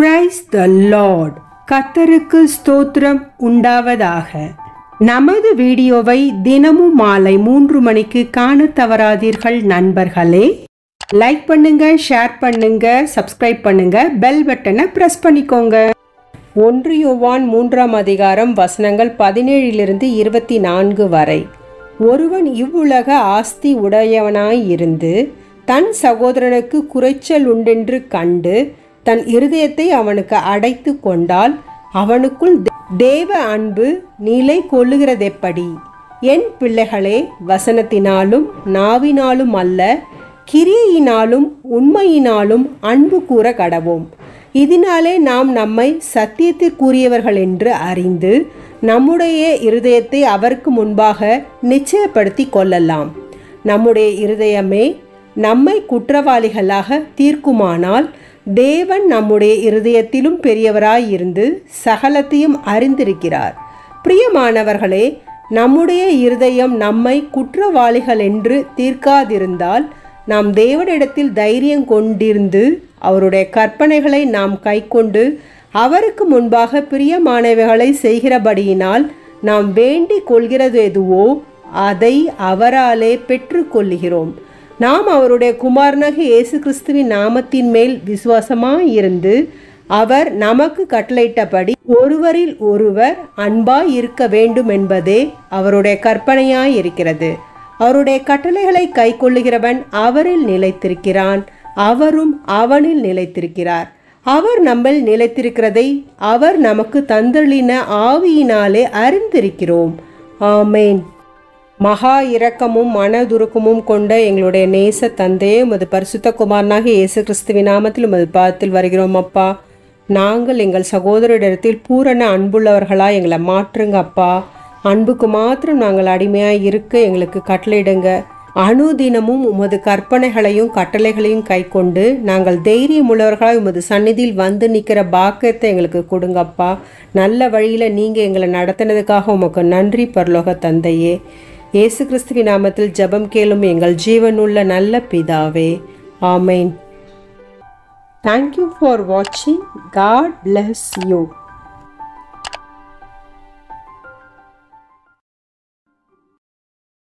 praise the Lord கத்தருக்கு ஸ்தோத்திரம் உண்டாவதாக நமது வீடியோவை தினமும் மாலை மூன்று மணிக்கு காண தவறாதீர்கள் நண்பர்களே லைக் பண்ணுங்க ஷேர் பண்ணுங்க சப்ஸ்கிரைப் பண்ணுங்க பெல் பட்டனை பிரஸ் பண்ணிக்கோங்க ஒன்று யோவான் மூன்றாம் அதிகாரம் வசனங்கள் பதினேழிலிருந்து இருபத்தி நான்கு வரை ஒருவன் இவ்வுலக ஆஸ்தி உடையவனாய் இருந்து தன் சகோதரனுக்கு குறைச்சல் உண்டென்று கண்டு தன் இருதயத்தை அவனுக்கு அடைத்து கொண்டால் அவனுக்குள் தே- தேவ அன்பு நிலை கொள்ளுகிறதெப்படி என் பிள்ளைகளே வசனத்தினாலும் நாவினாலும் அல்ல கிரியையினாலும் உண்மையினாலும் அன்பு கூற கடவோம் இதனாலே நாம் நம்மை சத்தியத்திற்குரியவர்கள் என்று அறிந்து நம்முடைய இருதயத்தை அவருக்கு முன்பாக நிச்சயப்படுத்தி கொள்ளலாம் நம்முடைய இருதயமே நம்மை குற்றவாளிகளாக தீர்க்குமானால் தேவன் நம்முடைய இருதயத்திலும் பெரியவராயிருந்து சகலத்தையும் அறிந்திருக்கிறார் பிரியமானவர்களே நம்முடைய இருதயம் நம்மை குற்றவாளிகள் என்று தீர்க்காதிருந்தால் நாம் தேவனிடத்தில் தைரியம் கொண்டிருந்து அவருடைய கற்பனைகளை நாம் கைக்கொண்டு அவருக்கு முன்பாக பிரியமானவைகளை செய்கிறபடியினால் நாம் வேண்டிக் கொள்கிறது எதுவோ அதை அவராலே பெற்றுக்கொள்கிறோம் நாம் அவருடைய குமாரனாக இயேசு கிறிஸ்துவின் நாமத்தின் மேல் விசுவாசமாய் இருந்து அவர் நமக்கு கட்டளையிட்டபடி ஒருவரில் ஒருவர் அன்பாய் இருக்க வேண்டும் என்பதே அவருடைய கற்பனையாய் இருக்கிறது அவருடைய கட்டளைகளை கைக்கொள்ளுகிறவன் அவரில் நிலைத்திருக்கிறான் அவரும் அவனில் நிலைத்திருக்கிறார் அவர் நம்மில் நிலைத்திருக்கிறதை அவர் நமக்கு தந்தளின ஆவியினாலே அறிந்திருக்கிறோம் ஆமேன் மகா இரக்கமும் மனதுருக்கமும் கொண்ட எங்களுடைய நேச தந்தையே உமது பரிசுத்த குமாரனாக இயேசு கிறிஸ்துவின் நாமத்தில் உமது பாதத்தில் வருகிறோம் அப்பா நாங்கள் எங்கள் சகோதரரிடத்தில் பூரண அன்புள்ளவர்களாக எங்களை மாற்றுங்க அப்பா அன்புக்கு மாத்திரம் நாங்கள் அடிமையாக இருக்க எங்களுக்கு கட்டளையிடுங்க அனுதினமும் உமது கற்பனைகளையும் கட்டளைகளையும் கைக்கொண்டு நாங்கள் தைரியம் உள்ளவர்களாக உமது சந்நிதியில் வந்து நிற்கிற பாக்கியத்தை எங்களுக்கு கொடுங்கப்பா நல்ல வழியில் நீங்கள் எங்களை நடத்தினதுக்காக உமக்கு நன்றி பரலோக தந்தையே இயேசு கிறிஸ்துவின் நாமத்தில் ஜெபம் கேளும் எங்கள் ஜீவனுள்ள நல்ல பிதாவே ஆமேன் தேங்க்யூ ஃபார் வாட்சிங் காட் bless யூ